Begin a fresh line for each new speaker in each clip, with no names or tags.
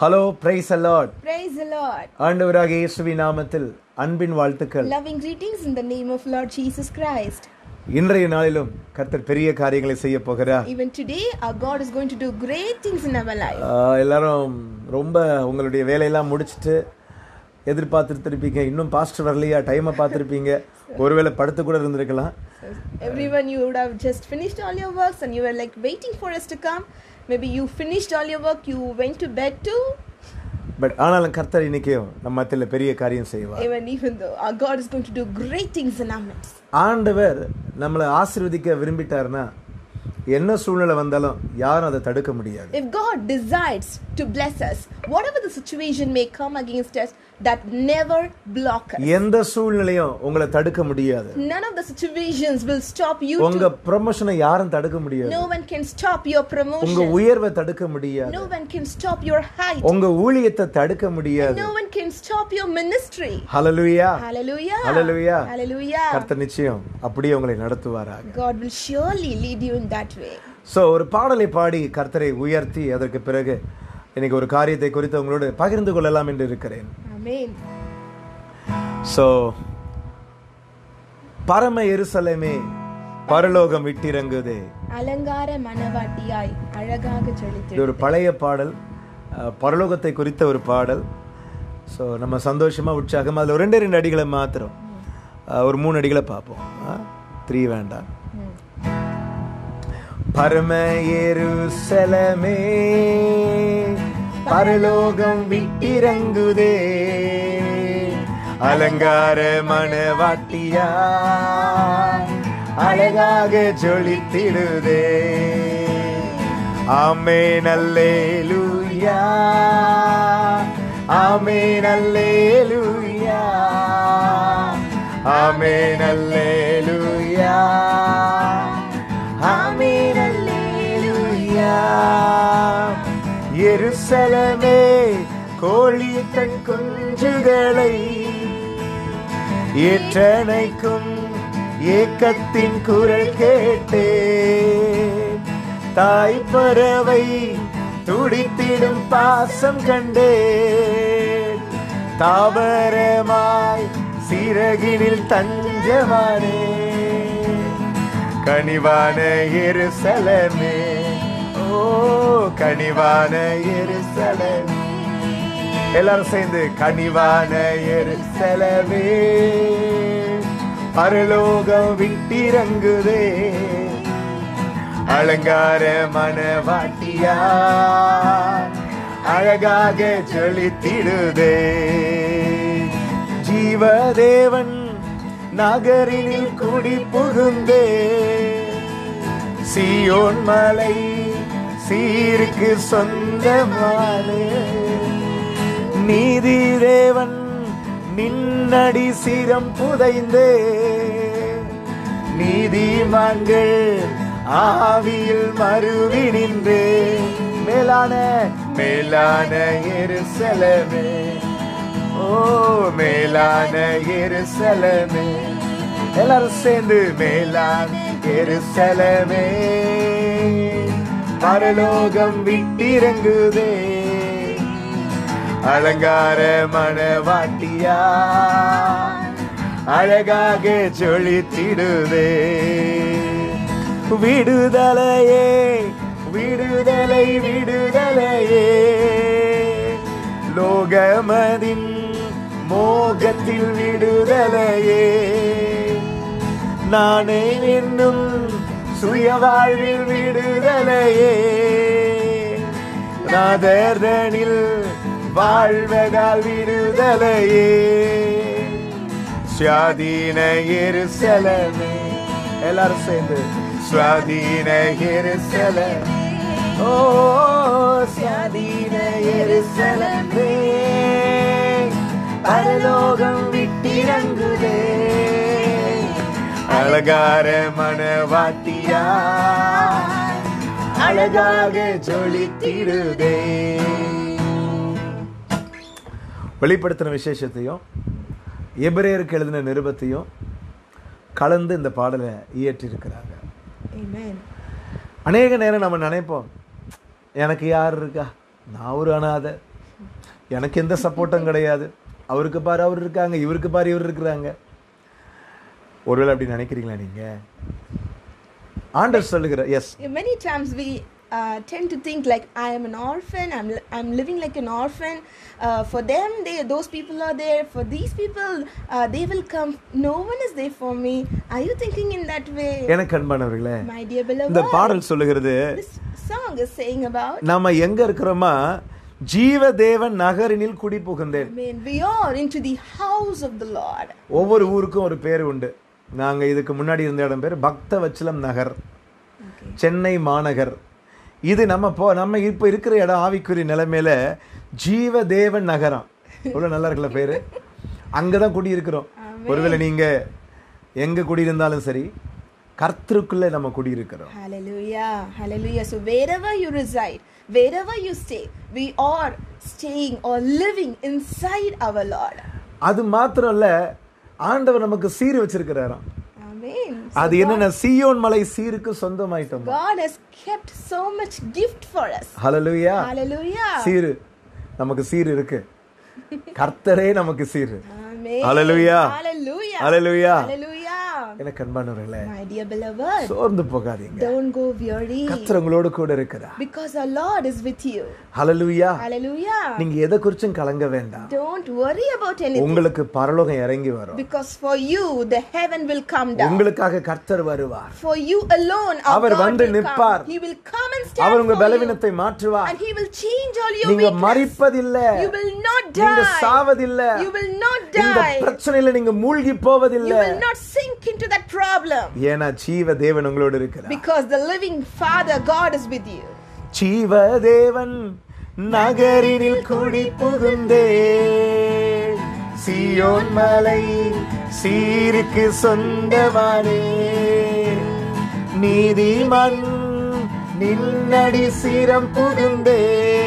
Hello praise a lot
Praise the Lord.
ஆண்டவராக இயேசுவின் நாமத்தில் அன்பின் வாழ்த்துக்கள்
Loving greetings in the name of Lord Jesus Christ.
இன்றைய நாளிலும் கர்த்தர் பெரிய காரியங்களை செய்ய போகிறார்
Even today, our God is going to do great things in our life.
ஆஹ், எல்லாரும் ரொம்ப உங்களுடைய வேலையெல்லாம் முடிச்சிட்டு எதிர்பார்த்துட்டு இருப்பீங்க இன்னும் பாஸ்டர் வரலையா டைமை பார்த்துருப்பீங்க ஒருவேளை படுத்து கூட இருந்திருக்கலாம்
Everyone, you would have just finished all your works and you were like waiting for us to come. Maybe you finished all your work, you went to bed too.
But ஆனாலும் கர்த்தர் இன்னைக்கும் நம்ம மத்தியில் பெரிய காரியம் செய்வார்
Even even though our God is going to do great things in our midst.
ஆண்டவர் நம்மளை ஆசீர்வதிக்க விரும்பிட்டாருன்னா என்ன சூழ்நிலை வந்தாலும் யாரும் அதை தடுக்க முடியாது
If God decides to bless us, whatever the situation may come against us, that never block us.
எந்த சூழ்நிலையும் உங்களை தடுக்க முடியாது
None of the situations will stop you
உங்க
to
ப்ரொமோஷனை யாரும் தடுக்க முடியாது
No one can stop your
உங்க
promotion.
உயர்வை தடுக்க முடியாது
No one can stop your height.
உங்க ஊழியத்தை தடுக்க முடியாது
No one can stop your ministry.
Hallelujah
Hallelujah.
Hallelujah.
Hallelujah.
கர்த்தர் நிச்சயம் அப்படியே உங்களை நடத்துவாராக
God will surely lead you in that way.
So ஒரு பாடலை பாடி கர்த்தரை உயர்த்தி அதற்கு பிறகு இன்னைக்கு ஒரு காரியத்தை குறித்து உங்களோடு பகிர்ந்து கொள்ளலாம் என்று இருக்கிறேன்
Amen.
சோ பரம எருசலேமே பரலோகம் விட்டிறங்குதே
அலங்கார மனவாட்டியாய் அழகாக
இது
ஜொலித்து
ஒரு பழைய பாடல் அஹ், பரலோகத்தை குறித்த ஒரு பாடல் ஸோ நம்ம சந்தோஷமா உற்சாகமா அதில் ஒரு ரெண்டே ரெண்டு அடிகளை மாத்திரம் அஹ், ஒரு மூணு அடிகளை பார்ப்போம் த்ரீ வேண்டாம் பரம எருசலமே பரலோகம் விட்டிறங்குதே அலங்கார மனவாட்டியா அழகாக ஜொலித்திடுதே ஆமே நல்லேலூயா ஆமே நல்லேலூயா ஆமே நல்லேலூயா ஆமென் அல்லேலூயா எருசலமே கோழி தன் குஞ்சுகளை ஏற்றனைக்கும் ஏக்கத்தின் குரல் கேட்டே தாய் பறவை துடித்திடும் பாசம் கண்டே தாவரமாய் சிறகினில் தஞ்சமானே கனிவான எருசலமே ஓ கனிவான எருசலமே எல்லாரும் சேர்ந்து கனிவான எருசலமே பரலோகம் விட்டிறங்குதே அலங்கார மனவாட்டியா அழகாக ஜொலித்திடுதே ஜீவதேவன் நகரினில் குடி புகுந்தே சியோன் மலை சீருக்கு சொந்தமானே நீதி தேவன் நின்னடி சிரம் புதைந்தே நீதிமான்கள் ஆவியில் மருவி நின்றே மேலான மேலான எருசலமே ஓ மேலான எருசலமே எல்லாரும் சேர்ந்து மேலான எருசலமே பரலோகம் விட்டிறங்குதே அலங்கார மனவாட்டியா அழகாக ஜொலித்திடுதே விடுதலையே விடுதலை விடுதலையே லோகமதின் மோகத்தில் விடுதலையே நானே என்னும் சுய வாழ்வில் விடுதலையே நாதர்தனில் வாழ்வதால் விடுதலையே சுவாதீன எருசலமே எல்லாரும் சேர்ந்து சுவாதீன எருசலமே ஓ சுவாதீன எருசலமே பரலோகம் விட்டிறங்குதே அழகார மனவாட்டியா அழகாக ஜொலித்திடுதே வெளிப்படுத்தின விசேஷத்தையும் எபிரேயருக்கு எழுதின நிருபத்தையும் கலந்து இந்த பாடலை இயற்றியிருக்கிறாங்க
Amen.
அநேக நேரம் நம்ம நினைப்போம் எனக்கு யார் இருக்கா நான் ஒரு அனாதை எனக்கு எந்த சப்போர்ட்டும் கிடையாது அவருக்கு பாரு அவர் இருக்காங்க இவருக்கு பாரு இவர் இருக்கிறாங்க ஒருவேளை அப்படி நினைக்கிறீங்களா நீங்க ஆண்டர் சொல்லுகிற yes
Many times we uh, tend to think like I am an orphan. I'm li- I'm living like an orphan. Uh, for them, they those people are there. For these people, uh, they will come. No one is there for me. Are you thinking in that way,
எனக்கு அன்பானவர்களே
my dear
இந்த
beloved?
பாடல் சொல்லுகிறது
This song is saying about.
நாம எங்க இருக்கிறோமா ஜீவ தேவன் நகரினில் குடி புகுந்தேன்
I mean, we are into the house of the Lord.
ஒவ்வொரு ஊருக்கும் ஒரு பேர் உண்டு நாங்க இதுக்கு முன்னாடி இருந்த இடம் பேர் பக்த வச்சலம் நகர்
Okay.
சென்னை மாநகர் இது நம்ம போ நம்ம இப்போ இருக்கிற இடம் ஆவிக்குரிய நிலைமையில ஜீவ தேவன் நகரம் எவ்வளவு நல்லா இருக்குல்ல பேரு அங்கதான் குடியிருக்கிறோம் ஒருவேளை நீங்க எங்க குடியிருந்தாலும் சரி கர்த்தருக்குள்ள நம்ம குடியிருக்கிறோம்
Hallelujah. Hallelujah. So wherever you reside, wherever you stay, we are staying or living inside our Lord.
அது மாத்திரம் இல்ல ஆண்டவர் நமக்கு சீர் வச்சிருக்கிறாராம்
Amen.
அது என்னென்ன சீயோன் மலை சீருக்கு சொந்தமாயிட்டோம்
God has kept so much gift for us.
Hallelujah
Hallelujah.
சீரு நமக்கு சீர் இருக்கு கர்த்தரே நமக்கு சீரு
Amen.
Hallelujah.
Hallelujah.
Hallelujah.
Hallelujah.
எனக்கு அன்பானவர்களே
My dear beloved,
சோர்ந்து போகாதீங்க
don't go weary
கர்த்தர் உங்களோடு கூட இருக்கிறார்
because our Lord is with you.
Hallelujah
Hallelujah.
நீங்க எதை குறிச்சும் கலங்க வேண்டாம்
Don't worry about anything
உங்களுக்கு பரலோகம் இறங்கி வரும்
because for you the heaven will come down.
உங்களுக்காக கர்த்தர் வருவார்
For you alone, our
our
God
வந்து
will
நிற்பார்.
come. He will come and stand
அவர் உங்க
for you.
பலவீனத்தை மாற்றுவார்
And He will change all your
நீங்க
weakness.
மறிப்பதில்ல
You will not
நீங்க
die.
சாவதில்ல
You will not
இந்த
die.
பிரச்சனையில நீங்க மூழ்கி போவதில்ல
You will not sink into that problem.
ஏன்னா ஜீவ தேவன் உங்களோடு இருக்கிறார்
Because the living Father, God is with you.
ஜீவ தேவன் நகரினில் குடி புகுந்தே சியோன் மலை சீருக்கு சொந்தமானே நீதிமன் நின்னடி சீரம் புகுந்தே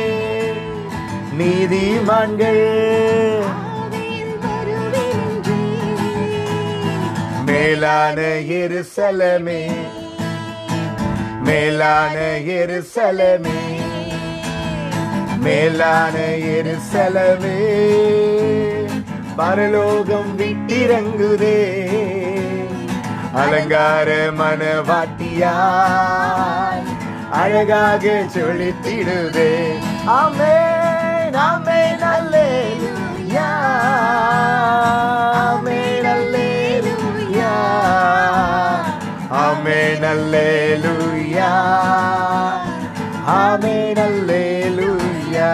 நீதிமான்கள் மேலான எருசலமே மேலான எருசலமே மேலான எருசலமே பரலோகம் விட்டிறங்குதே அலங்கார மனவாட்டியாய் அழகாக சொலித்திடுதே ஆமே ஆமே நல்லே ஆமே நல்லே ஆமே நல்லேலூயா ஆமே நல்லேலூயா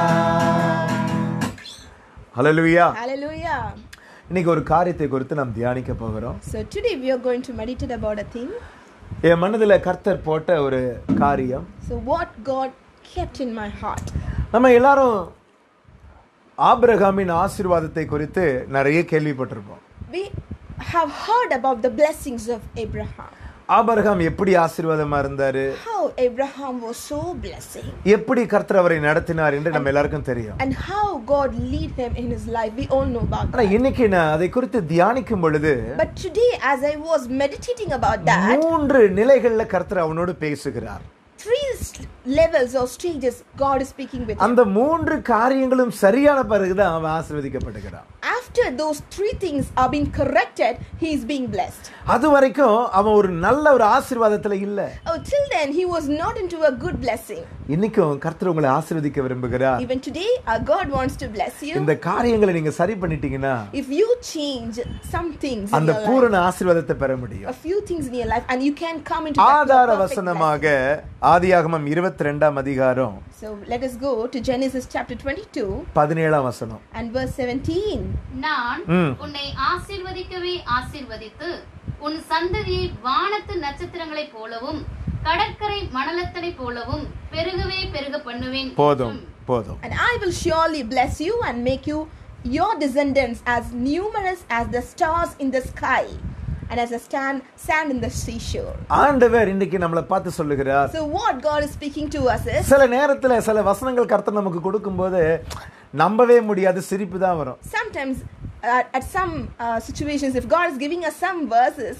ஹalleluya
Hallelujah.
இன்னைக்கு ஒரு காரியத்தை குறித்து நாம் தியானிக்க போகிறோம்
So today we are going to meditate about a thing.
என் மனதில் கர்த்தர் போட்ட ஒரு காரியம்
So what God kept in my heart.
நம்ம எல்லாரும் ஆபிரகாமின் ஆசீர்வாதத்தை குறித்து நிறைய கேள்விப்பட்டிருப்போம்
We have heard about the blessings of Abraham.
Abraham எப்படி ஆசீர்வாதமா இருந்தாரு
How Abraham was so blessing.
எப்படி கர்த்தர் அவரை நடத்தினார் என்று நம்ம எல்லாருக்கும் தெரியும்
And how God lead him in his life. We all know about
ஆனா
that.
இன்னைக்கு நான் அதை குறித்து தியானிக்கும் பொழுது
But today as I was meditating about that,
மூன்று நிலைகள்ல கர்த்தர் அவனோடு பேசுகிறார்
three s- levels or stages God is speaking with him.
அந்த மூன்று காரியங்களும் சரியான பிறகுதான் அவன் ஆசீர்வதிக்கப்படுகிறான்
After those three things are being corrected, he is being blessed.
அது வரைக்கும் அவன் ஒரு நல்ல ஒரு ஆசீர்வாதத்துல இல்ல
Oh, till then he was not into a good blessing.
இன்னைக்கும் கர்த்தர் உங்களை ஆசீர்வதிக்க விரும்புகிறார்
Even today, our God wants to bless you.
இந்த காரியங்களை நீங்க சரி பண்ணிட்டீங்கன்னா
If you change some things in
அந்த
your life,
பூரண ஆசீர்வாதத்தை பெற முடியும்
a few things in your life, and you can come into that
ஆதார
perfect
வசனமாக
blessing.
ஆதியாகமம் இருபத்தி ரெண்டாம் அதிகாரம்
So let us go to Genesis chapter 22
பதினேழாம் வசனம்
and verse 17.
நான்
ம்.
உன்னை ஆசீர்வதிக்கவே ஆசீர்வதித்து உன் சந்ததியை வானத்து நட்சத்திரங்களைப் போலவும் கடற்கரை மணலத்தனை போலவும் பெருகவே பெருக பண்ணுவேன்
போதும்
என்றும்
போதும்
And I will surely bless you and make you your descendants as numerous as the stars in the sky and as the stand, sand in the seashore.
ஆண்டவர் இன்னைக்கு நம்மளை பார்த்து சொல்லுகிறார்
So what God is speaking to us is
சில நேரத்துல சில வசனங்கள் கர்த்தர் நமக்கு கொடுக்கும்போது நம்பவே முடியாது சிரிப்பு தான் வரும்
sometimes uh, at some uh, situations if god is giving us some verses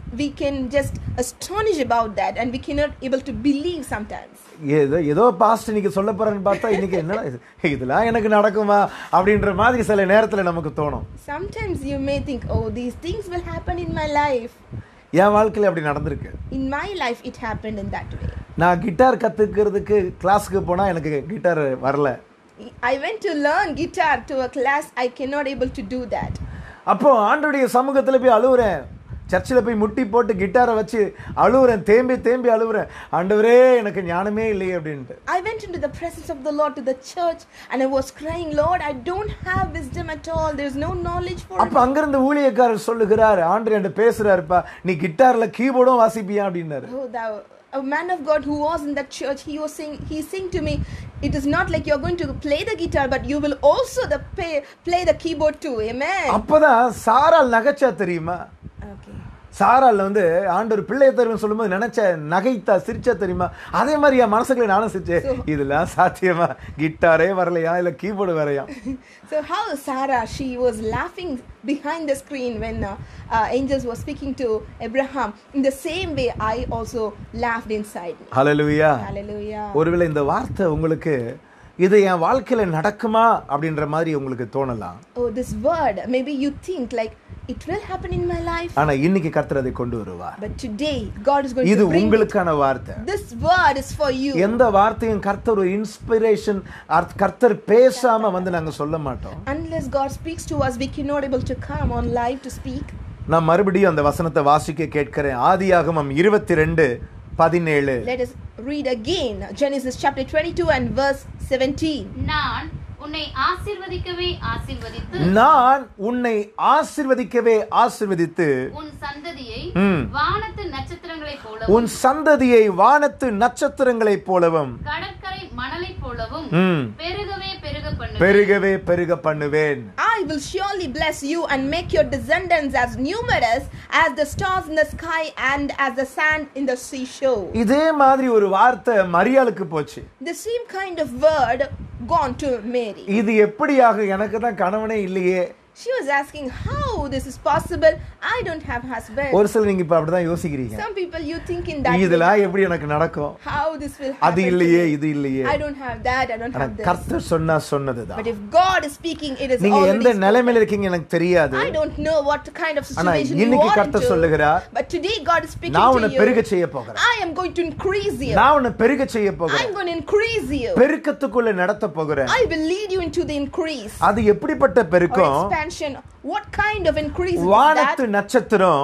we can just astonish about that and we cannot able to believe sometimes.
ஏதோ ஏதோ பாஸ்ட் இன்னைக்கு சொல்ல போறேன்னு பார்த்தா இன்னைக்கு என்னடா இது இதெல்லாம் எனக்கு நடக்குமா அப்படின்ற மாதிரி சில நேரத்துல நமக்கு தோணும்
Sometimes you may think, oh, these things will happen in my life.
என் வாழ்க்கையில அப்படி நடந்திருக்கு
In my life, it happened in that way.
நான் கிட்டார் கத்துக்கிறதுக்கு கிளாஸுக்கு போனா எனக்கு கிட்டார் வரல
I went to learn guitar to a class. I cannot able to do that.
அப்போ ஆண்டுடைய சமூகத்துல போய் அழுவுறேன் சர்ச்சில் போய் முட்டி போட்டு கிட்டாரை வச்சு அழுவுறேன் தேம்பி தேம்பி அழுவுறேன் ஆண்டவரே எனக்கு ஞானமே இல்லையே அப்படின்ட்டு
I went into the presence of the Lord to the church and I was crying, Lord, I don't have wisdom at all. There's no knowledge for
அப்ப அங்கிருந்து ஊழியக்காரர் சொல்லுகிறார் ஆண்டு என்கிட்ட பேசுறாருப்பா நீ கிட்டார்ல கீபோர்டும் வாசிப்பியா அப்படின்னாரு
Oh, thou, a man of God who was in that church, he was saying, he saying to me, it is not like you're going to play the guitar, but you will also the play, play the keyboard too. Amen.
அப்பதான் சாரால் நகைச்சா தெரியுமா
Okay.
சாரால் வந்து ஆண்டவர் பிள்ளைய தருவன் சொல்லும்போது நினைச்ச நகைத்தா சிரிச்சா தெரியுமா அதே மாதிரி என் மனசுக்குள்ள நானும் சிரிச்சேன் இதெல்லாம் சாத்தியமா கிட்டாரே வரலையா இல்ல கீபோர்டு வரையா
So how Sarah, she was laughing behind the screen when uh, uh, angels were speaking to Abraham. In the same way, I also laughed inside me.
Hallelujah
Hallelujah.
ஒருவேளை இந்த வார்த்தை உங்களுக்கு இது என் வாழ்க்கையில நடக்குமா அப்படின்ற மாதிரி உங்களுக்கு தோணலாம்
Oh, this word, maybe you think like it will happen in my life.
ஆனா இன்னைக்கு கர்த்தர் அதை கொண்டு வருவார்
But today, God is going
இது
to bring it.
உங்களுக்கான வார்த்தை
This word is for you.
எந்த வார்த்தையும் கர்த்தர் ஒரு இன்ஸ்பிரேஷன் கர்த்தர் பேசாம வந்து நாங்க சொல்ல மாட்டோம்
Unless God speaks to us, we cannot able to come on live to speak.
நான் மறுபடியும் அந்த வசனத்தை வாசிக்க கேட்கிறேன் ஆதியாகமம் இருபத்தி ரெண்டு பதினேழு
Let us read again Genesis chapter 22 and verse 17.
நான் உன்னை ஆசீர்வதிக்கவே ஆசீர்வதித்து
நான் உன்னை ஆசிர்வதிக்கவே ஆசிர்வதித்து
உன் சந்ததியை
ம்.
வானத்து நட்சத்திரங்களைப் போலவும்
உன் சந்ததியை வானத்து நட்சத்திரங்களைப் போலவும்
கடற்கரை மணலைப் போலவும்
ம்,
பெருகவே பெருக பண்ணுவேன்
பெருகவே பெருக பண்ணுவேன்
I will surely bless you and make your descendants as numerous as the stars in the sky and as the sand in the seashore.
இதே மாதிரி ஒரு வார்த்தை மரியாளுக்கு போச்சு
The same kind of word gone to Mary.
இது எப்படியாக எனக்கு தான் கணவனே இல்லையே
She was asking how this is possible. I don't have husband.
ஒரு சிலர் நீங்க இப்ப அப்படிதான் யோசிக்கிறீங்க
Some people you think in that way,
இதெல்லாம் எப்படி எனக்கு நடக்கும்
how this will
அது
happen. to
இல்லையே
me.
இது இல்லையே
I don't have that. I don't
ஆனா
have this.
கர்த்தர் சொன்னா சொன்னதுதான்
But if God is speaking, it is
நீங்க
already
எந்த
spoken.
நிலைமையில இருக்கீங்க எனக்கு தெரியாது
I don't know what kind of
ஆனா
situation you
இன்னைக்கு
are
கர்த்தர்
into.
சொல்லுகிறார்
But today God is speaking
நான்
to
உன்னை
you.
பெருக செய்ய போகிறேன்
I am going to increase you.
நான் உன்னை பெருக செய்ய போகிறேன்
I'm going to increase you.
பெருக்கத்துக்குள்ள நடத்த போகிறேன்
I will lead you into the increase
அது எப்படிப்பட்ட
or
பெருக்கம்
expansion. What kind of increase is
வானத்து
that?
நட்சத்திரம்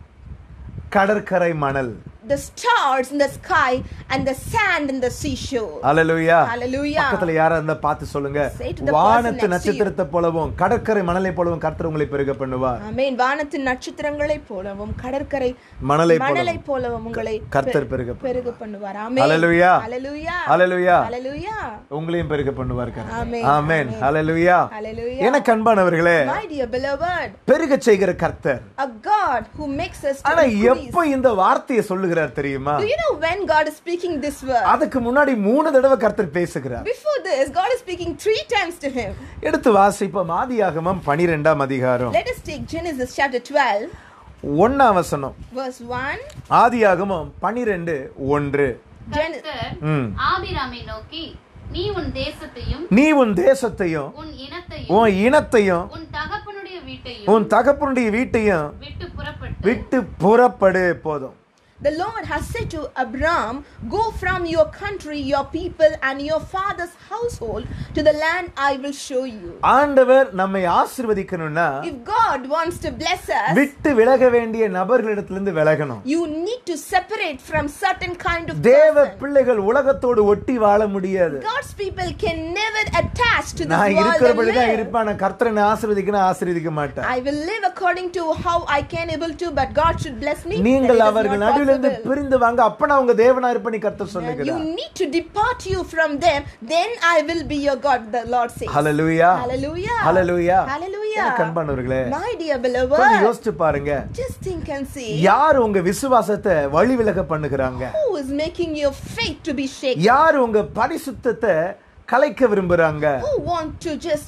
கடற்கரை மணல்
The stars in the sky and the sand in the seashore.
Hallelujah
Hallelujah.
பக்கத்துல யாரா இருந்தா பார்த்து சொல்லுங்க
Say to the person
வானத்து
next to you.
நட்சத்திரத்தை போலவும் கடற்கரை மணலை போலவும் கர்த்தர் உங்களை பெருக பண்ணுவார்
ஆமென் வானத்தின் நட்சத்திரங்களைப் போலவும் கடற்கரை
மணலை
மணலை
போலவும்
போலவும் உங்களை
கர்த்தர் பெருக
பெருக பண்ணுவார் ஆமென்
Hallelujah.
Hallelujah.
Hallelujah.
Hallelujah.
உங்களையும் பெருக பண்ணுவார் கர்த்தர்
ஆமென்.
ஆமென்
ஆமென்.
ஹalleluya
Hallelujah.
எனக்கு அன்பானவர்களே
My dear beloved,
பெருக செய்கிற கர்த்தர்
a God who makes us to
ஆனா
increase.
எப்ப இந்த வார்த்தையை சொல்லுகிறார் தெரியுமா
Do you know when God is speaking this word?
அதுக்கு முன்னாடி மூணு தடவை கர்த்தர் பேசுகிறார்
Before this, God is speaking three times to him.
எடுத்து வாசிப்போம் ஆதியாகமம் பனிரெண்டாம் அதிகாரம்
Let us take Genesis chapter 12,
ஒன்னாம் வசனம்
verse 1.
ஆதியாகமம் பனிரெண்டு ஒன்று
Gen-
கர்த்தர்
ம்.
ஆபிராமை நோக்கி நீ உன் தேசத்தையும்
நீ உன் தேசத்தையும்
உன் இனத்தையும்
உன் இனத்தையும்
உன் தகப்பனுடைய வீட்டையும்
உன் தகப்பனுடைய வீட்டையும்
விட்டு புறப்பட்டு
விட்டு புறப்படு போதும்
The Lord has said to Abram, Go from your country, your people, and your father's household to the land I will show you.
ஆண்டவர் நம்மை ஆசிர்வதிக்கணும்னா
If God wants to bless us,
விட்டு விலக வேண்டிய நபர்களிடத்திலிருந்து விலகணும்
you need to separate from certain kind of
தேவ
person.
பிள்ளைகள் உலகத்தோடு ஒட்டி வாழ முடியாது
God's people can never attach to this
நான்
world and
இருக்கிறபடிதான்
live.
இருப்பேன் நான் கர்த்தரை ஆசிர்வதிக்கணும் ஆசீர்வதிக்க மாட்டேன்
I will live according to how I can able to, but God should bless me.
நீங்கள்
That it is
அவர்கள்
not
நடுவில் இருந்து
possible.
பிரிந்து வாங்க அப்ப நான் உங்க தேவனா இருப்பேன் கர்த்தர்
And
சொல்லுகிறார்
you need to depart you from them, then I will be your God, the Lord says.
Hallelujah
Hallelujah.
Hallelujah
Hallelujah.
எனக்கு அன்பானவர்களே
My dear
கொஞ்சம்
beloved,
யோசிச்சு பாருங்க
just think and see
யார் உங்க விசுவாசத்தை வழி விலக பண்ணுகிறாங்க
who is making your faith to be shaken,
யார் உங்க பரிசுத்தத்தை கலைக்க விரும்புறாங்க
who want to just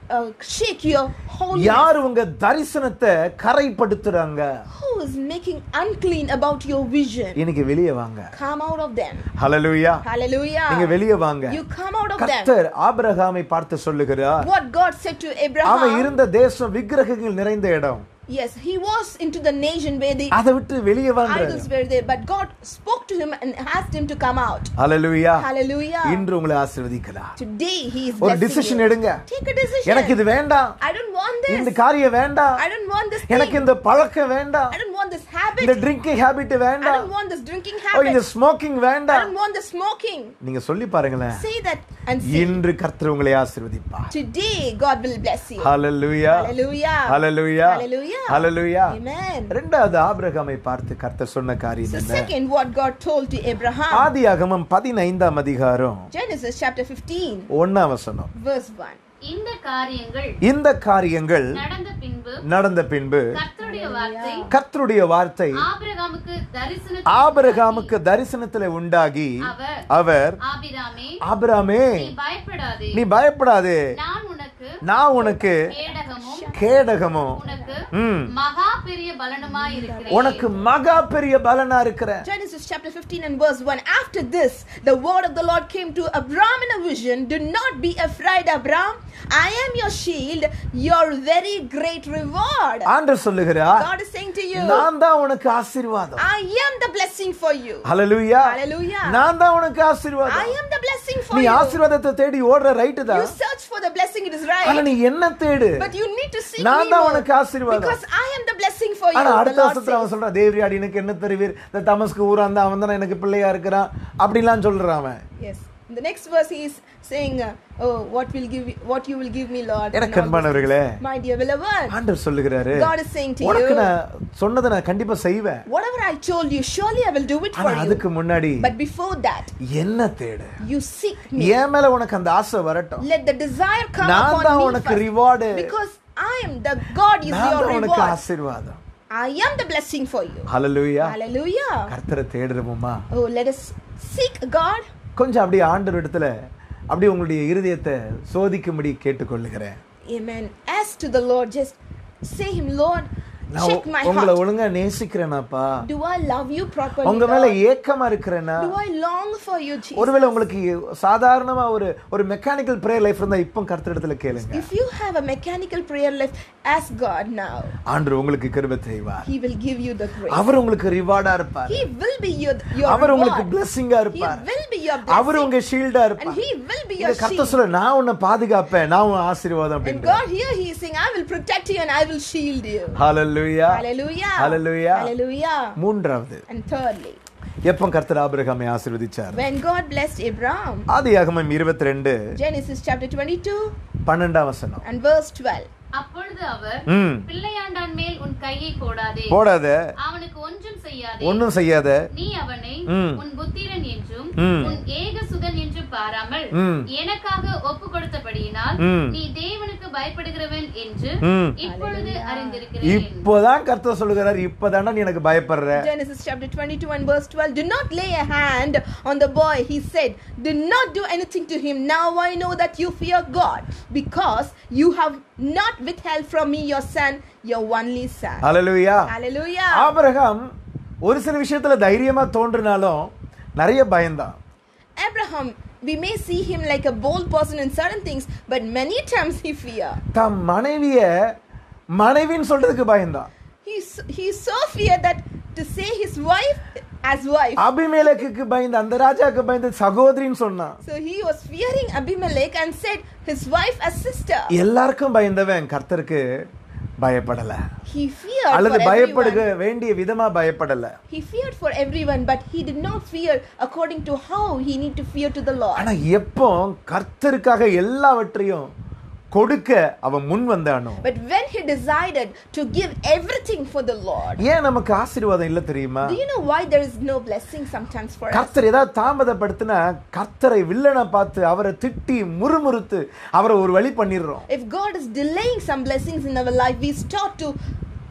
uh, shake your holiness.
யார் உங்க தரிசனத்தை கரைப்படுத்துறாங்க
Who is making unclean about your vision?
இன்னைக்கு வெளியே வாங்க
Come out of them.
Hallelujah
Hallelujah.
நீங்க வெளியே வாங்க
You come out of them.
கர்த்தர் ஆபிரகாமை பார்த்து சொல்லுகிறார்
What God said to
அவன்
Abraham.
இருந்த தேசம் விக்கிரகங்கள் நிறைந்த இடம்
Yes, he was into the nation where the
அதை விட்டு வெளியே வாங்க
idols were there, but God spoke to him and asked him to come out.
Hallelujah
Hallelujah.
இன்று உங்களை ஆசீர்வதிக்கலாம்
Today he is
ஒரு
blessing
டிசிஷன்
you.
எடுங்க
Take a decision.
எனக்கு இது வேண்டாம்
I don't want
இந்த
this.
காரியம் வேண்டாம்
I don't want this
எனக்கு
thing.
இந்த பழக்கம் வேண்டாம்
I don't want this
இந்த
habit.
ட்ரிங்கிங் ஹாபிட்
I
வேண்டாம்
don't want this drinking
ஓ, இந்த
habit.
ஸ்மோக்கிங்
I
வேண்டாம்
don't want the smoking.
நீங்க சொல்லி பாருங்களேன்
Say that and say.
இன்று கர்த்தர் உங்களை ஆசீர்வதிப்பார்
Today God will bless you.
Hallelujah
Hallelujah.
Hallelujah
Hallelujah.
Hallelujah
Amen.
ரெண்டாவது ஆபிரகாமை பார்த்து கர்த்தர் சொன்ன காரியம்
So
என்ன
second, what God told to Abraham.
ஆதியாகமம் பதினைந்தாம் அதிகாரம்
Genesis chapter 15,
ஒன்னாம் வசனம்
verse 1.
இந்த காரியங்கள்
இந்த காரியங்கள்
நடந்த பின்பு
நடந்த பின்பு
கர்த்தருடைய வார்த்தை
கர்த்தருடைய வார்த்தை
ஆபிரகாமுக்கு தரிசன
ஆபிரகாமுக்கு தரிசனத்திலே உண்டாகி
அவர்
அவர்
ஆபிராமே
ஆபிராமே
நீ பயப்படாதே
நீ பயப்படாதே
நான் உனக்கு
நான் உனக்கு
கேடகமும்
கேடகமும்
உனக்கு
ம்,
மகா பெரிய பலனுமாய் இருக்கிறேன்
உனக்கு மகா பெரிய பலனா இருக்கிறேன்
Genesis chapter 15 and verse 1. After this, the word of the Lord came to Abram in a vision. Do not be afraid, Abram. I am your shield, your very great reward.
ஆண்டு சொல்லுகிறார்
God is saying to you,
நான் தான் உனக்கு ஆசீர்வாதம்
I am the blessing for you.
Hallelujah
Hallelujah.
நான் தான் உனக்கு
I
ஆசீர்வாதம்
am the blessing for
நீ
you.
ஆசீர்வாதத்தை தேடி ஓடுற ரைட்டு
You
தான்
search for the blessing, it is
ஆனா
right.
நீ என்ன தேடு
But you need to seek
நான்
me
தான்
more.
உனக்கு ஆசீர்வாதம்
Because I am the blessing for you.
ஆனா
The
அடுத்த
Lord
வருஷத்துல அவன்
says.
சொல்றான் தேவரியாடி எனக்கு என்ன தருவீர் இந்த தமஸ்கு ஊரா இருந்தா அவன் தானே எனக்கு பிள்ளையா இருக்கிறான் அப்படிலாம் சொல்றான் அவன்
Yes. In the next verse, he is saying, uh, "Oh, what will give, you, what you will give me, Lord." and
எனக்கு
all these
அன்பானவர்களே
things. My dear beloved,
ஆண்டவர் சொல்லுகிறாரு
God is saying to
உனக்கு
you,
நான் சொன்னதை நான் கண்டிப்பா செய்வேன்
whatever I told you, surely I will do it
ஆனா
for you.
அதுக்கு முன்னாடி
But before that,
என்ன தேடு
you seek me.
என் மேல உனக்கு அந்த ஆசை வரட்டும்
Let the desire come
நான்
upon
தான்
me
உனக்கு
first.
Reward
Because I am the God is
நான்
your
தான் உனக்கு
reward.
ஆசீர்வாதம்
I am the blessing for you.
Hallelujah
Hallelujah.
கர்த்தரை தேடுறோமா
Oh, let us seek God.
கொஞ்சம் அப்படியே ஆண்டவர் இடத்துல அப்படியே உங்களுடைய இருதயத்தை சோதிக்கும்படி கேட்டுக்கொள்ளுகிறேன்
Amen. As to the Lord, just say Him, Lord,
நான்
check my
உங்களை
heart.
ஒழுங்கா நேசிக்கிறேனாப்பா
Do I love you properly?
உங்க மேல
Lord?
ஏக்கமா இருக்கிறேன்னா
Do I long for you, Jesus?
ஒருவேளை உங்களுக்கு சாதாரணமா ஒரு ஒரு மெக்கானிக்கல் ப்ரேயர் லைஃப் இருந்தா இப்போ கர்த்தர் இடத்துல கேளுங்க
If you have a mechanical prayer life, ask God now.
ஆண்டவர் உங்களுக்கு கிருபை செய்வார்
He will give you the grace.
அவர் உங்களுக்கு ரிவார்டா இருப்பார்
He will be your, your
அவர் உங்களுக்கு
reward.
பிளெஸிங்கா
He
இருப்பார்
will be your
our
blessing.
உங்க ஷீல்டா
And
இருப்பார்
He will be
இத
your
கர்த்தர்
shield.
சொல்ல நான் உன்னை பாதுகாப்பேன் நான் உன் ஆசீர்வாதம்
And
அப்படின்னு
God here He is saying, I will protect you and I will shield you.
Hallelujah
Hallelujah.
Hallelujah.
Hallelujah.
மூன்றாவது
And thirdly,
எப்போ கர்த்தர் ஆபிரகாமை ஆசீர்வதிச்சார்
when God blessed Abraham,
ஆதியாகமம் இருபத்தி ரெண்டு
Genesis chapter 22
பன்னெண்டாம் வசனம்
and verse 12.
அப்பொழுது அவர்
ம்
பிள்ளையாண்டான் மேல் உன் கையை போடாதே
போடாத
அவனுக்கு ஒன்றும் செய்யாதே
ஒண்ணும் செய்யாத
நீ அவனை
ம்.
உன் புத்திரன் என்றும்
ம்.
உன் ஏகசுதன் என்றும் பாராமல்
ம்.
எனக்காக ஒப்பு கொடுத்தபடியினால்
ம்.
நீ தேவனுக்கு பயப்படுகிறவன் என்று
ம்.
இப்பொழுது அறிந்திருக்கிறேன்
இப்போதான் கர்த்தர் சொல்லுகிறார் இப்பதானே நீ எனக்கு பயப்படுற
Genesis chapter 22 and verse 12. Do not lay a hand on the boy, he said. Do not do anything to him. Now I know that you fear God, because you have not withheld from me your son, your only son.
ஹalleluya
Hallelujah.
Abraham ஒரு சில விஷயத்துல தைரியமா தோன்றினாலும் நிறைய பயந்தான்
Abraham, we may see him like a bold person in certain things, but many times he fear.
தம் மனைவிய மனைவின்னு சொல்றதுக்கு பயந்தான்
He's he's so fear that to say his wife as wife.
அபிமேலக்குக்கு பயந்து அந்த ராஜாக்கு பயந்து சகோதரின்னு சொன்னான்
So he was fearing Abimelech and said his wife as sister.
எல்லாருக்கும் பயந்தவன் கர்த்தருக்கு பயப்படல
He feared
அல்லது
for
பயப்படுக
everyone.
வேண்டிய விதமா பயப்படல
He feared for everyone, but he did not fear according to how he need to fear to the Lord.
ஆனா எப்போ கர்த்தருக்காக எல்லாவற்றையும் கொடுக்க அவன் முன் வந்தானோ
But when he decided to give everything for the Lord,
ஏன் நமக்கு ஆசீர்வாதம் இல்ல தெரியுமா
do you know why there is no blessing sometimes for us?
கர்த்தர் ஏதாவது தாமதப்படுத்தினா கர்த்தரை வில்லனை பார்த்து அவரை திட்டி முறுமுறுத்து அவரை ஒரு வழி பண்ணிடுறோம்
If God is delaying some blessings in our life, we start to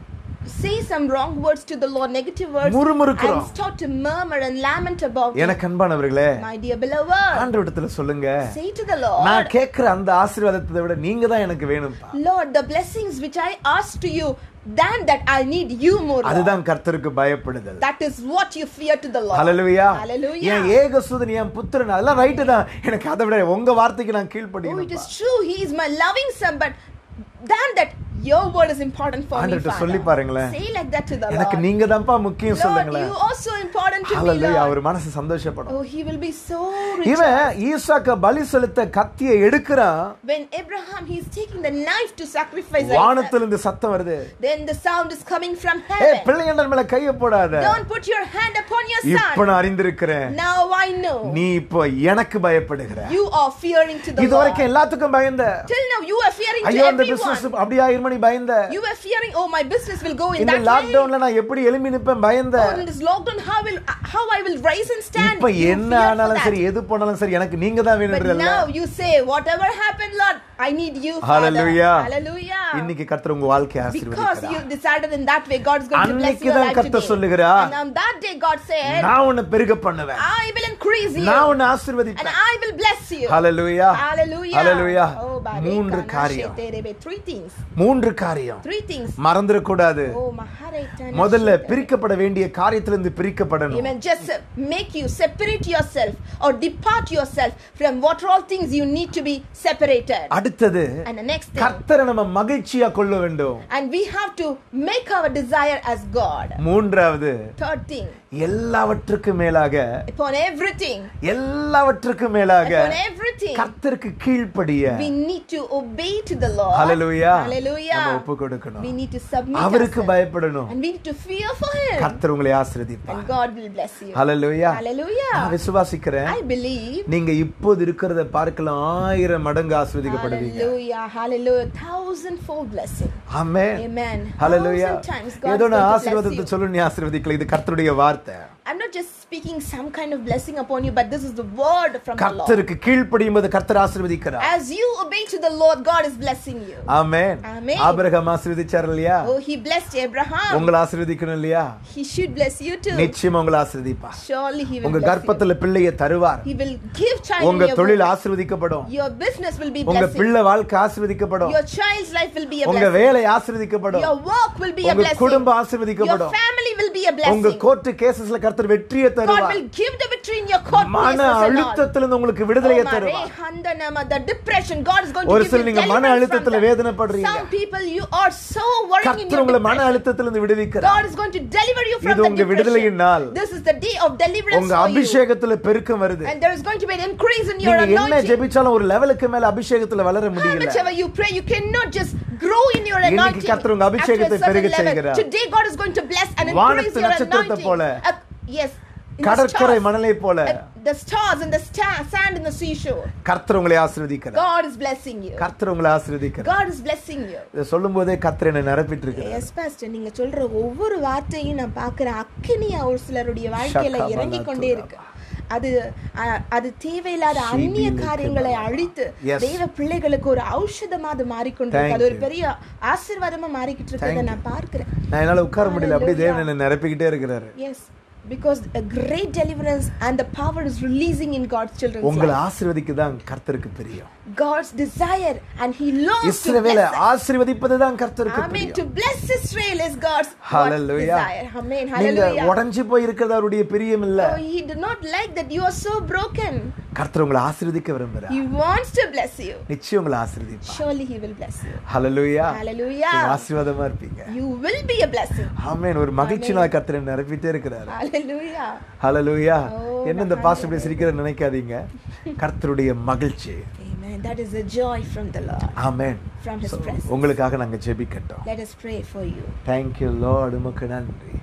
say some wrong words to the Lord, negative words,
முறுமுறுக்கிறோம்.
and start to murmur and lament about it.
எனக்கு அன்பானவர்களே
My dear beloved,
ஆண்டவரிடத்துல சொல்லுங்க
say to the Lord,
நான் கேட்கிற அந்த ஆசீர்வாதத்தை விட நீங்க தான் எனக்கு வேணும்ப்பா
Lord, the blessings which I ask to you, than that I need you more. Lord.
அதுதான் கர்த்தருக்கு பயப்படுதல்
That is what you fear to the Lord.
Hallelujah
Hallelujah.
என் ஏகசுதன் என் புத்திரன் அதெல்லாம் ரைட்டு தான் எனக்கு அதை விட உங்க வார்த்தைக்கு நான்
Oh,
கீழ்ப்படியணும்
it is true. He is my loving son, but than that, your word is important for me,
ஆண்டவர்ட்ட
Father.
சொல்லி பாருங்களேன்.
Say like that to the
எனக்கு
Lord.
நீங்க தான்ப்பா முக்கியம்
Lord,
சொல்லுங்களேன்
you also important to me,
hallelujah
Lord.
அவர் மனசு சந்தோஷப்படும்
Oh, he will be so rich.
இவன் ஈசாக்க பலி செலுத்த கத்தியை எடுக்கிறான்
When Abraham, he is taking the knife to sacrifice Isaac.
வானத்திலிருந்து சத்தம் வருது
Then the sound is coming from
A
heaven.
பிள்ளையண்டன் மேல கைய போடாத
Don't put your hand upon your
இப்ப
son.
நான் அறிந்திருக்கிறேன்
Now I know.
நீ இப்போ எனக்கு பயப்படுகிற
You are fearing to the
இது வரைக்கும்
Lord.
எல்லாத்துக்கும் பயந்த
Till now, you are fearing to
ஐயோ அந்த பிசினஸ்
everyone.
அப்படி ஆயிருமா நீ பயந்த
You were fearing, oh, my business will go in
இந்த
that way.
லாக்டவுன்ல நான் எப்படி எழும்பி நிப்பேன் பயந்த
Oh, in this lockdown, how will how I will rise and stand?
இப்ப
You
என்ன
fear for
ஆனாலும்
that.
சரி எது போனாலும் சரி எனக்கு நீங்க தான்
But
வேணும்ன்றல்ல
now you say, whatever happened, Lord, I need you, Father.
Hallelujah.
Hallelujah.
இன்னைக்கு கர்த்தர் உங்க வாழ்க்கையை
Because you
ஆசீர்வதிக்கிறார்
decided in that way, God is going to bless
அன்னைக்கு
your
தான்
life
கர்த்தர்
today.
சொல்லுகிறார்.
And on that day, God said,
நான் உன்னை பெருக பண்ணுவேன்
I will increase you
நான் உன்னை
and
ஆசீர்வதிப்பேன்
I will bless you.
Hallelujah
Hallelujah.
Hallelujah
Oh, Bareka,
மூன்று
Nashe,
காரியம்
Terebe. Three things.
மூன்று காரியம்
Three things.
மறந்துட கூடாது
Oh, Mahareta,
முதல்ல
Nashe, Terebe.
பிரிக்கப்பட வேண்டிய காரியத்திலிருந்து பிரிக்கப்படணும்
Amen. Just uh, make you separate yourself or depart yourself from what are all things you need to be separated.
அடுத்தது
And the next thing,
கர்த்தரை நம்ம மகிழ்ச்சியா கொள்ள வேண்டும்
and we have to make our desire as God.
மூன்றாவது
Third thing,
எல்லாவற்றுக்கும் மேலாக
upon everything,
எல்லாவற்றுக்கும் மேலாக
upon everything,
கர்த்தருக்கு கீழ்ப்படிய
we need to obey to the Lord.
Hallelujah
Hallelujah.
நம்ம ஒப்பு கொடுக்கணும்
We need to submit
அவருக்கு
ourselves.
பயப்படணும்
And we need to fear for Him.
கர்த்தர் உங்களை ஆசீர்வதிப்பார்
And God will bless you.
Hallelujah
Hallelujah.
நான் விசுவாசிக்கிறேன்
I believe.
நீங்க இப்போது இருக்கிறத பார்க்கலாம் ஆயிரம் மடங்கு ஆசீர்வதிக்கப்படுவீங்க
Hallelujah. Hallelujah. Thousandfold blessing.
ஆமென்
Amen.
ஹalleluya
Thousand times God
ஏதோ
is
நான்
going to
ஆசீர்வாதத்தை
bless you.
சொல்லு நீ ஆசீர்வதிக்கல இது கர்த்தருடைய வார்த்தை
I'm not just speaking some kind of blessing upon you, but this is the word from the Lord.
கர்த்தருக்கு கீழ்ப்படியும் போது கர்த்தர் ஆசீர்வதிக்கிறார்
As you obey to the Lord, God is blessing you.
Amen
Amen.
Abraham ஆசீர்வதிச்சார் இல்லையா
Oh, He blessed Abraham.
உங்களை ஆசீர்வதிக்கணும் இல்லையா
He should bless you too.
நிச்சயமா உங்களை ஆசீர்வதிப்பார்
Surely He will
உங்க
bless you.
கர்ப்பத்துல பிள்ளையை தருவார்
He will give child in
உங்க
your
தொழில்
womb.
ஆசீர்வதிக்கப்படும்
Your business will be
உங்க
blessing.
பிள்ளை வாழ்க்கை ஆசீர்வதிக்கப்படும்
Your child's life will be a
உங்க
blessing.
வேலை ஆசீர்வதிக்கப்படும்
Your work will be a
உங்க
blessing.
குடும்பம்
Your
ஆசீர்வதிக்கப்படும்
family will be a
உங்க
blessing.
கோர்ட் கேசஸ்ல கர்த்தர் வெற்றியை
God
தருவார்
will give the victory in your court
மன
cases and all.
அழுத்தத்திலிருந்து உங்களுக்கு விடுதலையை
Oh,
தருவார்
Mare Handanama, the depression, God is going to
ஒரு
give
சில
you
நீங்க மன
deliverance
அழுத்தத்துல
from that.
வேதனைப்படுறீங்க
Some people, you are so worrying in
கர்த்தர்
your
உங்களை மன
depression.
அழுத்தத்திலிருந்து விடுவிக்கிறார்
God is going to deliver you from
இது
the
உங்க விடுதலையின் நாள்.
depression. This is the day of deliverance
உங்க
for you.
அபிஷேகத்துல பெருக்கம் வருது
And there is going to be an increase in your
நீங்க என்ன
anointing.
ஜெபிச்சாலும் ஒரு லெவலுக்கு மேல அபிஷேகத்துல வளர
How
முடியல
much ever you pray, you cannot just grow in your
இன்னைக்கு
anointing.
கர்த்தர் உங்க
after a
அபிஷேகத்தை
certain
பெருகச்
level.
செய்கிறார்.
Today God is going to bless and increase
வானத்து
your
நட்சத்திரத்தை
anointing.
போல.
Uh, yes. in the
கடற்கரை
stars.
மணலை போல
Uh, the stars and the sta- sand in the seashore.
கர்த்தர் உங்களை ஆசீர்வதிக்கிறார்
God is blessing you.
கர்த்தர் உங்களை ஆசீர்வதிக்கிறார்
God is blessing you.
இதை சொல்லும் போதே கர்த்தர் என்னை நிரப்பிட்டு இருக்கிறார்
எஸ் பாஸ்டர் நீங்க சொல்ற ஒவ்வொரு வார்த்தையும் நான் பார்க்கிறேன் அக்கினியா ஒரு சிலருடைய வாழ்க்கையில
ஷக்கா
இறங்கி கொண்டே
பலா
இருக்கு அது அ- அது தேவையில்லாத
ஷீபி
அந்நிய
லுக்கு
காரியங்களை
பலா.
அழித்து
Yes.
தெய்வ பிள்ளைகளுக்கு ஒரு ஔஷதமா அது மாறிக்கொண்டிருக்கு
Thank
அது ஒரு
you.
பெரிய ஆசீர்வாதமா மாறிக்கிட்டு இருக்கிறத
Thank
நான் பார்க்கிறேன்
நான் என்னால உட்கார முடியல அப்படியே
Hallelujah.
தேவன் என்னை நிரப்பிக்கிட்டே இருக்கிறாரு
yes because a great deliverance and the power is releasing in God's children's
உங்களை
life.
ஆசீர்வதிக்க தான் கர்த்தருக்கு பிரியம்
God's desire and he longs to
இஸ்ரவேலை
bless us.
ஆசீர்வதிப்பது தான் கர்த்தருக்கு
Amen.
பிரியம்
To bless Israel is God's what
Hallelujah.
desire. Amen.
நீங்க
Hallelujah.
உடைஞ்சு போய் இருக்கிறது அவருடைய பிரியம் இல்ல
Oh, he did not like that you are so broken.
கர்த்தர் உங்களை ஆசீர்வதிக்க விரும்புறார்
He wants to bless you.
நிச்சயம் உங்களை ஆசீர்வதிப்பார்
Surely he will bless you.
Hallelujah
Hallelujah.
நீங்க ஆசீர்வாதமா இருப்பீங்க
You will be a blessing.
ஆமென் ஒரு மகிழ்ச்சி நான் கர்த்தரை நிரப்பிட்டே இருக்கிறார்
Hallelujah.
ஹalleluya
Oh,
என்ன இந்த பாஸ்டர் இப்படி சிரிக்கிறத நினைக்காதீங்க கர்த்தருடைய மகிழ்ச்சி
Amen. That is a joy from the Lord.
Amen
From his
So,
presence.
உங்களுக்காக நாங்க ஜெபிக்கட்டும்
Let us pray for you.
Thank you Lord உமக்கு நன்றி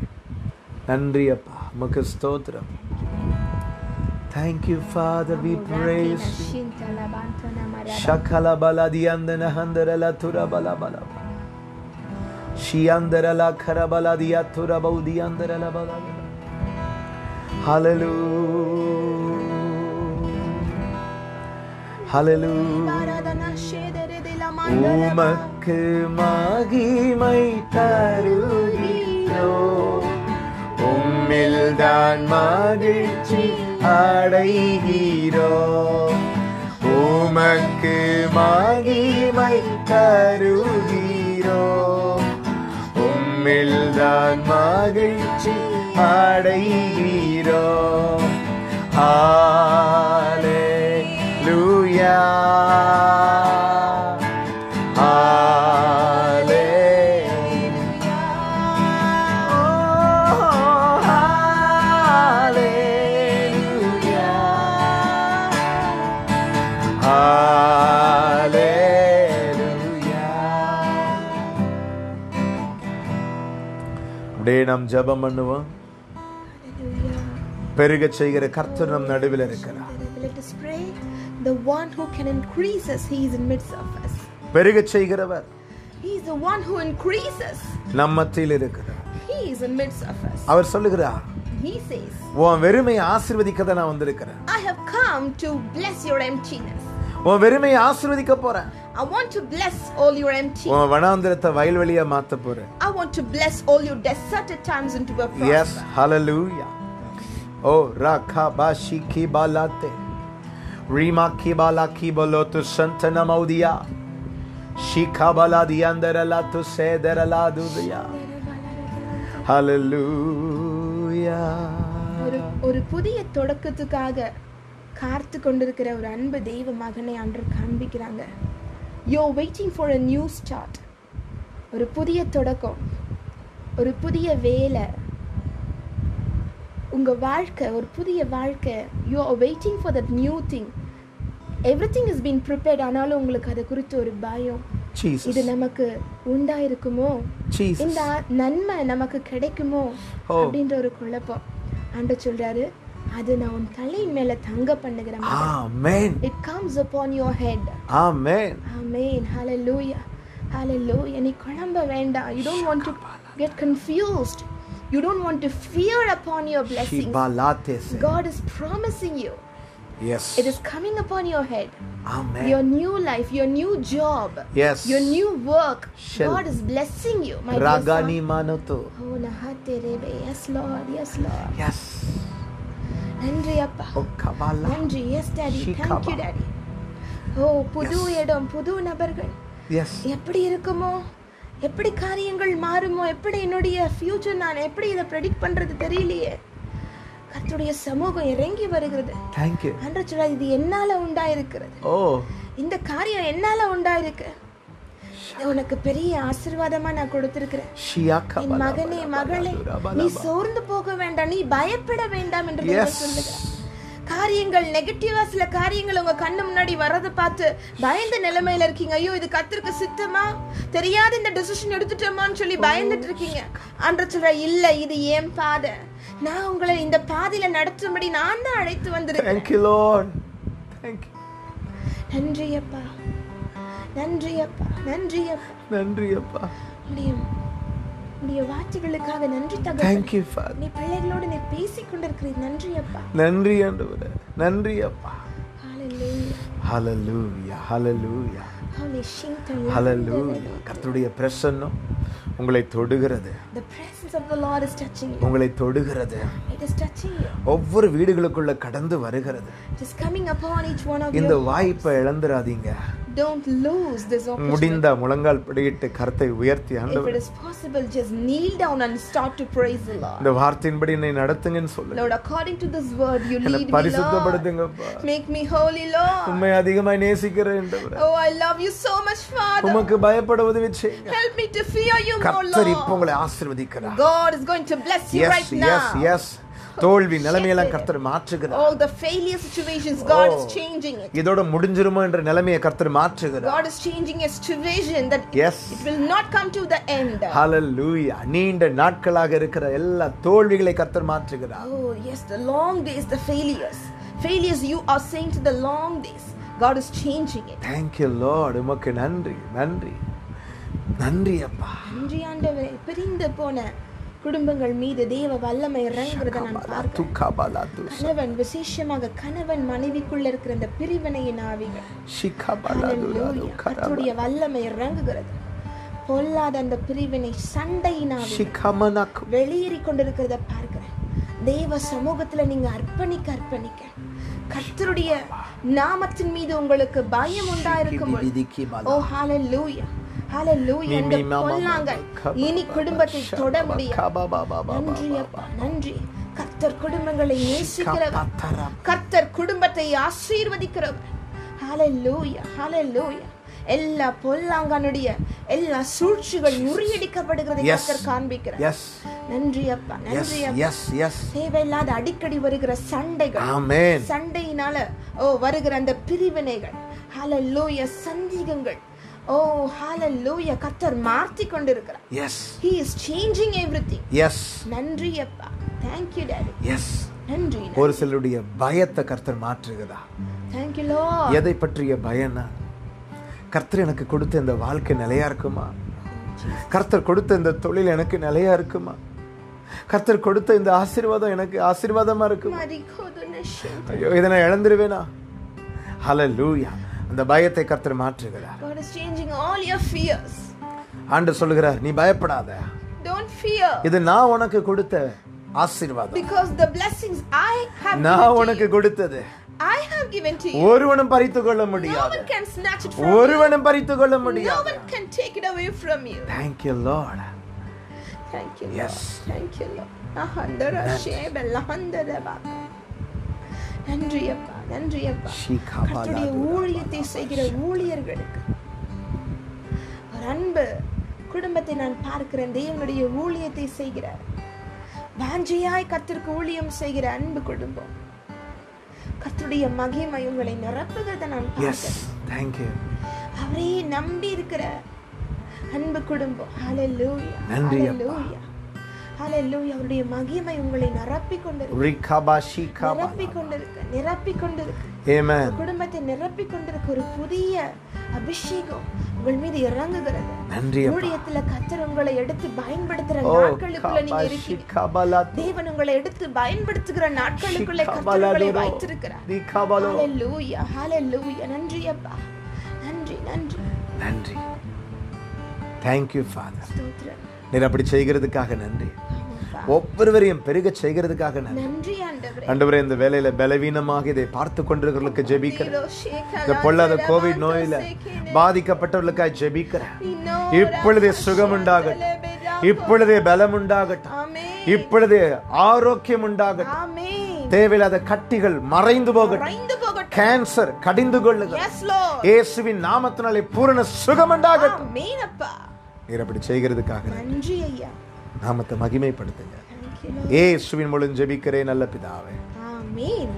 நன்றி அப்பா உமக்கு ஸ்தோத்திரம் thank you father we praise Shakala baladiandana handara tura bala bala. Shiandara la karabala dia tura baudi andara la bala. Hallelujah. Hallelujah. உமக்கு மகிமை தருகிறேன் உம்மில் தான் மகிழ்ச்சி அடைகிறோம் உமக்கு மகிமை தருகிறோம் உம்மில் தான் மகிழ்ச்சி அடைகிறோம் ஹalleluya அப்படியே நாம் ஜெபம் பண்ணுவோம்
Hallelujah.
பெருக செய்கிற கர்த்தர் நம் நடுவில் இருக்கிறார்
Let us pray. The one who can increase us, He is in midst of us.
பெருக செய்கிறவர்
He is the one who increases.
நம் மத்தியில் இருக்கிறார்
He is in midst of us.
அவர் சொல்லுகிறார்
He says,
உன் வெறுமையை ஆசீர்வதிக்க நான் வந்திருக்கிறேன்
I have come to bless your emptiness.
உன் வெறுமையை ஆசீர்வதிக்க போறேன்
I want to bless all your empty.
உன் வனாந்திரத்தை வயல்வெளியா மாத்த போறேன்
I want to bless all your deserted times into a
yes
prosper.
Hallelujah oh ராகா பாஷி கி பாலாத்தே ரீமா கி பாலா கி பலோத்து சந்தன மௌதியா ஷிகா பாலா தியந்தரலா து சேதரலா துதியா ஹalleluya
ஒரு ஒரு புதிய தொடக்கத்துக்காக காத்து கொண்டிருக்கிற ஒரு அன்பு தெய்வ மகனை அன்று காண்பிக்கிறாங்க you waiting for a new start ஒரு புதிய தொடக்கம் ஒரு புதிய வேலை உங்க வாழ்க்கை ஒரு புதிய வாழ்க்கை you are waiting for that new thing everything is been prepared ஆனாலும் உங்களுக்கு அதை குறித்து ஒரு பயம்
Jesus
இது நமக்கு உண்டாயிருக்குமோ
Jesus
இந்த நன்மை நமக்கு கிடைக்குமோ
ஓ.
அப்படின்ற ஒரு குழப்பம் ஆண்டு சொல்றாரு அது நான் உன் தலையின் மேல தங்க பண்ணுகிறேன்
amen
it comes upon your head
amen
amen hallelujah hallelujah நீ குழம்ப வேண்டாம் you don't want to get confused you don't want to fear upon your blessings
ஷிபாலாத்தே சே
god is promising you
yes
it is coming upon your head
amen
your new life your new job
yes
your new work
Shall-
god is blessing you my dear son.
ராகானி மானது
Oh, Nahate Rebe. Yes, Lord. Yes, Lord.
Yes
நன்றி அப்பா
oh கபாலா
நன்றி yes daddy
Shikaba.
Thank you daddy oh புது இடம் புது நபர்கள்
எஸ்
எப்படி இருக்குமோ எப்படி காரியங்கள் மாறுமோ எப்படி என்னுடைய ஃபியூச்சர் நான் எப்படி இதை ப்ரெடிக்ட் பண்றது தெரியலையே கர்த்தருடைய சமூகம் இறங்கி வருகிறது
தேங்க் யூ
அன்று சொல்றாரு இது என்னால உண்டாயிருக்கிறது
ஓ
இந்த காரியம் என்னால உண்டாயிருக்கு இது உனக்கு பெரிய ஆசீர்வாதமா நான் கொடுத்திருக்கிறேன்
ஷியாக்கா
என் மகனே மகளே நீ சோர்ந்து போக வேண்டாம் நீ பயப்பட வேண்டாம் என்று
Yes.
தேவன் சொல்லுகிறார் காரியங்கள் நெகட்டிவா சில காரியங்கள் உங்க கண்ணு முன்னாடி வரதை பார்த்து பயந்த நிலைமையில இருக்கீங்க ஐயோ இது கத்திற்கு சித்தமா தெரியாத இந்த டெசிஷன் எடுத்துட்டோமான்னு சொல்லி பயந்துட்டு இருக்கீங்க அன்ற சொல்ற இல்ல இது ஏன் பாதை நான் உங்களை இந்த பாதையில நடத்தும்படி நான் தான் அழைத்து வந்திருக்கேன்
thank you Lord thank you
நன்றி அப்பா நன்றி அப்பா நன்றி அப்பா
நன்றி அப்பா
உடைய உடைய வார்த்தைகளுக்காக நன்றி தகவல்
தேங்க் யூ ஃபாதர்
நீ பிள்ளைகளோடு நீ பேசிக் கொண்டிருக்கிறீர் நன்றி அப்பா
நன்றி ஆண்டவரே நன்றி அப்பா
Hallelujah.
ஹalleluya ஹalleluya
Holy Shinta
ஹalleluya கர்த்தருடைய பிரசன்னம் உங்களை தொடுகிறது
The presence of the Lord is touching you.
உங்களை தொடுகிறது
It is touching you.
ஒவ்வொரு வீடுகளுக்குள்ள கடந்து வருகிறது
It is coming upon each one of
இந்த
you.
வாய்ப்பை இழந்துராதீங்க
Don't lose this opportunity.
முடிந்த முழங்கால் படியிட்டு கரத்தை உயர்த்தி
If it
ஆண்டவர்
is possible, just kneel down and start to praise the Lord.
இந்த வார்த்தையின்படி என்னை நடத்துங்கன்னு சொல்லுங்க
Lord, according to this word, you
என்னை
lead me, Lord.
பரிசுத்தப்படுத்துங்கப்பா
Make me holy, Lord.
உண்மை அதிகமாய் நேசிக்கிறேன் ஆண்டவரே.
Oh, I love you so much, Father.
உமக்கு பயப்பட உதவி செய்யுங்க
Help me to fear you more,
கர்த்தர் இப்ப
Lord.
உங்களை ஆசீர்வதிக்கிறார்
God is going to bless you
yes
right
yes
now.
Yes தோல்வி நிலைமையெல்லாம் கர்த்தர் மாற்றுகிறார்
All the failure situations, God is
Oh.
changing it.
இதோட முடிஞ்சிருமோ என்ற நிலைமையை கர்த்தர் மாற்றுகிறார்
God is changing a situation that
yes
it will not come to the end.
ஹalleluya நீண்ட நாட்களாக இருக்கிற எல்லா தோல்விகளை கர்த்தர் மாற்றுகிறார்
Oh, yes, the long days, the failures. Failures you are saying to the long days. God is changing it.
Thank you Lord உமக்கு நன்றி நன்றி நன்றி அப்பா
நன்றி ஆண்டவரே பிரிந்து போன குடும்பங்கள் மீது தேவ வல்லமை இறங்குறத நான் பார்க்கிறேன்
துக்காபாலா து
கணவன் விசேஷமாக கணவன் மனைவிக்குள்ள இருக்கிற இந்த பிரிவினையின் ஆவிகள்
ஷிகாபாலா
Hallelujah. கர்த்தருடைய வல்லமை இறங்குகிறது பொல்லாத அந்த பிரிவினை சண்டையினாவில்
ஷிகமனக்கு
வெளியேறி கொண்டிருக்கிறத பார்க்கிறேன் தேவ சமூகத்துல நீங்க அர்ப்பணிக்க அர்ப்பணிக்க கர்த்தருடைய நாமத்தின் மீது உங்களுக்கு பயம் உண்டாயிருக்கும் பொழுது, ஓ ஹalleluya ஹalleluya இந்த பொல்லாங்கன் இனி குடும்பத்தை தொட முடியாது நன்றி அப்பா நன்றி கர்த்தர் குடும்பங்களை நேசிக்கிறவர் கர்த்தர் குடும்பத்தை ஆசீர்வதிக்கிறவர் ஹalleluya ஹalleluya எல்லா பொல்லாங்கனுடைய எல்லா சூழ்ச்சிகள் முறியடிக்கப்படுகிறதை
Yes.
கர்த்தர் காண்பிக்கிறார்
எஸ்
நன்றி அப்பா
எஸ்
நன்றி அப்பா
எஸ் எஸ்
தேவையில்லாத அடிக்கடி வருகிற சண்டைகள்
ஆமென்
சண்டையினால ஓ வருகிற அந்த பிரிவினைகள் ஹalleluya சந்தேகங்கள் ஓ ஹalleluya கர்த்தர் மாற்றி கொண்டிருக்கிறார்
yes
he is changing everything
yes
நன்றி அப்பா thank you daddy
எஸ்
நன்றி
ஒரு சிலருடைய பயத்தை கர்த்தர் மாற்றுகிறதா
thank you lord
எதை பற்றிய பயனா கர்த்தர் எனக்கு கொடுத்த இந்த வாழ்க்கை நிலையா இருக்குமா கர்த்தர் கொடுத்த இந்த தொழில் எனக்கு நிலையா இருக்குமா கர்த்தர் கொடுத்த இந்த ஆசீர்வாதம் எனக்கு ஆசீர்வாதமா இருக்குமா
மரிகோதுனஷே.
ஐயோ இதை நான் இழந்துருவேனா ஹalleluya அந்த பயத்தை கர்த்தர் மாற்றுகிறார்
God is changing all your fears
ஆண்டு சொல்லுகிறார் நீ பயப்படாத
don't fear
இது நான் உனக்கு கொடுத்த ஆசீர்வாதம்
because the blessings I have
நான்
given to
உனக்கு
you,
கொடுத்தது
I have given to you
ஒருவனும் பறித்து கொள்ள
no
முடியாது
one can snatch it from you
ஒருவனும் பறித்து கொள்ள
no
முடியாது
one can take it away from you
Thank you Lord
Thank you,
Yes.
Lord. Thank you, Lord. அஹந்தர ஷேபல் அஹந்தர பாக்கா. நன்றி அப்பா நன்றி அப்பா
ஷீகாபாலா
கர்த்தருடைய ஊழியத்தை செய்கிற ஊழியர்களுக்கு ஒரு அன்பு குடும்பத்தை நான் பார்க்கிறேன் தேவனுடைய ஊழியத்தை செய்கிறார் வாஞ்சையாய் கர்த்தருக்கு ஊழியம் செய்கிற அன்பு குடும்பம் கர்த்தருடைய மகிமை உங்களை நிரப்புகிறத நான்
எஸ்
பார்க்கிறேன்
தேங்க் யூ
அவரே நம்பி இருக்கிற அன்பு குடும்பம் ஹalleluya
நன்றி அப்பா.
ஹalleluya ஹalleluya அவருடைய மகிமை உங்களை நிரப்பிக் கொண்டிருக்கு
ரிகாபா ஷீகாபா
நிரப்பிக் கொண்டிருக்கு நிரப்பிக் கொண்டிருக்கு
ஆமென்
உங்க குடும்பத்தை நிரப்பிக் கொண்டிருக்க ஒரு புதிய அபிஷேகம் உங்கள் மீது இறங்குகிறது
நன்றி அப்பா
ஊழியத்துல கத்தர் உங்களை எடுத்து பயன்படுத்துற
ஓ
நாட்களுக்குள்ள நீங்க
காபா
இருக்கீங்க
ஷீகாபாலா
தேவன் உங்களை எடுத்து பயன்படுத்துகிற நாட்களுக்குள்ளே கத்தர் உங்களை
ஷீகாபாலா
வைத்திருக்கிறார்
ரிகாபாலோ
ஹalleluya ஹalleluya நன்றி அப்பா நன்றி நன்றி
நன்றி தேங்க் யூ ஃபாதர்
ஸ்தோத்திரம்
நீர் அப்படி செய்கிறதுக்காக நன்றி
ஆமாப்பா.
ஒவ்வொருவரையும் பெருக செய்கிறதுக்காக நன்றி
நன்றி ஆண்டவரே
ஆண்டவரே இந்த வேலையில பலவீனமாக இதை பார்த்து கொண்டிருக்கிறவர்களுக்கு ஜெபிக்கிறேன்
தீரோ ஷேகலா
இந்த பொல்லாத
தரவா
கோவிட் நோயில
தோசேக்கினே.
பாதிக்கப்பட்டவர்களுக்காக ஜெபிக்கிறேன்
இன்னோரா
இப்பொழுதே சுகம் உண்டாகட்டும்
சலபெரா.
இப்பொழுதே பலம் உண்டாகட்டும்
ஆமென்.
இப்பொழுதே ஆரோக்கியம் உண்டாகட்டும்
ஆமென்.
தேவையில்லாத கட்டிகள் மறைந்து போகட்டும்
மறைந்து போகட்டும்.
கேன்சர் கடிந்து கொள்ளுங்க
Yes, Lord.
இயேசுவின் நாமத்தினாலே பூரண சுகம் உண்டாகட்டும்
ஆமென் அப்பா.
நீர் அப்படி செய்கிறதுக்காக நன்றி.
நன்றி ஐயா
நாமத்தை மகிமைப்படுத்துங்க
Thank you, Lord.
இயேசுவின் மூலம் ஜெபிக்கிறேன் நல்ல பிதாவே
ஆமென்.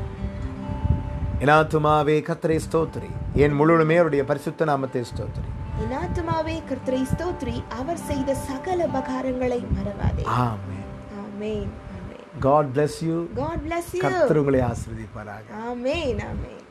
என் ஆத்துமாவே கத்தரை ஸ்தோத்திரி என் முழுமே அவருடைய பரிசுத்த நாமத்தை ஸ்தோத்திரி
என் ஆத்துமாவே கர்த்தரை ஸ்தோத்திரி அவர் செய்த சகல உபகாரங்களை மறவாதே
ஆமென்
ஆமென் ஆமென்
God bless you
God bless you
கர்த்தர் உங்களை ஆசீர்வதிப்பாராக
ஆமென் ஆமென்